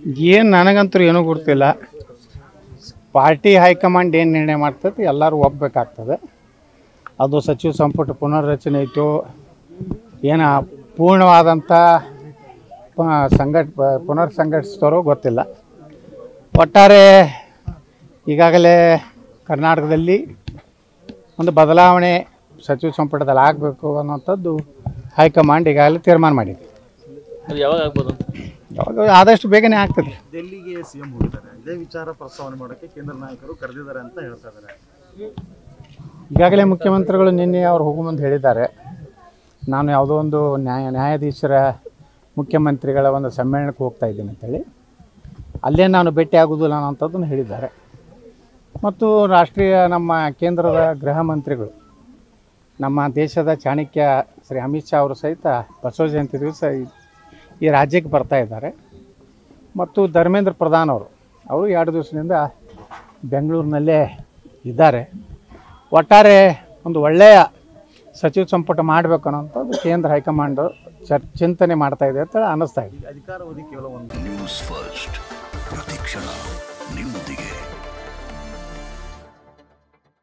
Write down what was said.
ಏನು ನನಗಂತೂ ಏನೂ ಗೊತ್ತಿಲ್ಲ ಪಾರ್ಟಿ ಹೈಕಮಾಂಡ್ ಏನು ನಿರ್ಣಯ ಮಾಡ್ತೈತಿ ಎಲ್ಲರೂ ಒಪ್ಪಬೇಕಾಗ್ತದೆ ಅದು ಸಚಿವ ಸಂಪುಟ ಪುನರ್ರಚನೆ ಐತೋ ಏನು ಪೂರ್ಣವಾದಂಥ ಪ- ಸಂಘಟ ಪ- ಪುನರ್ ಸಂಘಟಿಸ್ತಾರೋ ಗೊತ್ತಿಲ್ಲ ಒಟ್ಟಾರೆ ಈಗಾಗಲೇ ಕರ್ನಾಟಕದಲ್ಲಿ ಒಂದು ಬದಲಾವಣೆ ಸಚಿವ ಸಂಪುಟದಲ್ಲಿ ಆಗಬೇಕು ಅನ್ನೋಂಥದ್ದು ಹೈಕಮಾಂಡ್ ಈಗಾಗಲೇ ತೀರ್ಮಾನ ಮಾಡಿದೆ ಅದು ಯಾವಾಗ ಆಗ್ಬೋದು ಅಂತ ಯಾವಾಗ ಆದಷ್ಟು ಬೇಗನೆ ಆಗ್ತದೆ ಡೆಲ್ಲಿಗೆ ಸಿಎಂ ಹೋಗಿದ್ದಾರೆ ಇದೇ ವಿಚಾರ ಪ್ರಸ್ತಾವನೆ ಮಾಡೋಕ್ಕೆ ಕೇಂದ್ರ ನಾಯಕರು ಕರೆದಿದ್ದಾರೆ ಅಂತ ಹೇಳ್ತಾ ಇದ್ದಾರೆ ಈಗಾಗಲೇ ಮುಖ್ಯಮಂತ್ರಿಗಳು ನಿನ್ನೆ ಅವ್ರು ಹೋಗೋ ಮುಂದೆ ಹೇಳಿದ್ದಾರೆ ನಾನು ಯಾವುದೋ ಒಂದು ನ್ಯಾಯ ನ್ಯಾಯಾಧೀಶರ ಮುಖ್ಯಮಂತ್ರಿಗಳ ಒಂದು ಸಮ್ಮೇಳನಕ್ಕೆ ಹೋಗ್ತಾ ಇದ್ದೀನಿ ಅಂತೇಳಿ ಅಲ್ಲೇ ನಾನು ಭೇಟಿ ಆಗೋದಿಲ್ಲ ಅನ್ನೋಂಥದ್ದನ್ನು ಹೇಳಿದ್ದಾರೆ ಮತ್ತು ರಾಷ್ಟ್ರೀಯ ನಮ್ಮ ಕೇಂದ್ರದ ಗೃಹ ಮಂತ್ರಿಗಳು ನಮ್ಮ ದೇಶದ ಚಾಣಕ್ಯ ಶ್ರೀ ಅಮಿತ್ ಶಾ ಅವರು ಸಹಿತ ಬಸವ ಜಯಂತಿ ದಿವಸ ಈ- ಈ ರಾಜ್ಯಕ್ಕೆ ಬರ್ತಾ ಇದ್ದಾರೆ ಮತ್ತು ಧರ್ಮೇಂದ್ರ ಪ್ರಧಾನ್ ಅವರು ಅವರು ಎರಡು ದಿವಸದಿಂದ ಬೆಂಗಳೂರಿನಲ್ಲೇ ಇದ್ದಾರೆ ಒಟ್ಟಾರೆ ಒಂದು ಒಳ್ಳೆಯ ಸಚಿವ ಸಂಪುಟ ಮಾಡಬೇಕು ಅನ್ನೋಂಥದ್ದು ಕೇಂದ್ರ ಹೈಕಮಾಂಡ್ ಚರ್ ಚಿಂತನೆ ಮಾಡ್ತಾ ಇದೆ ಅಂತ ಅನ್ನಿಸ್ತಾ ಇದೆ ಅಧಿಕಾರಾವಧಿ ಕೇವಲ ಒಂದು ನ್ಯೂಸ್ ಫಸ್ಟ್ ಪ್ರತಿಕ್ಷಣ ನಿಮ್ಮೊಂದಿಗೆ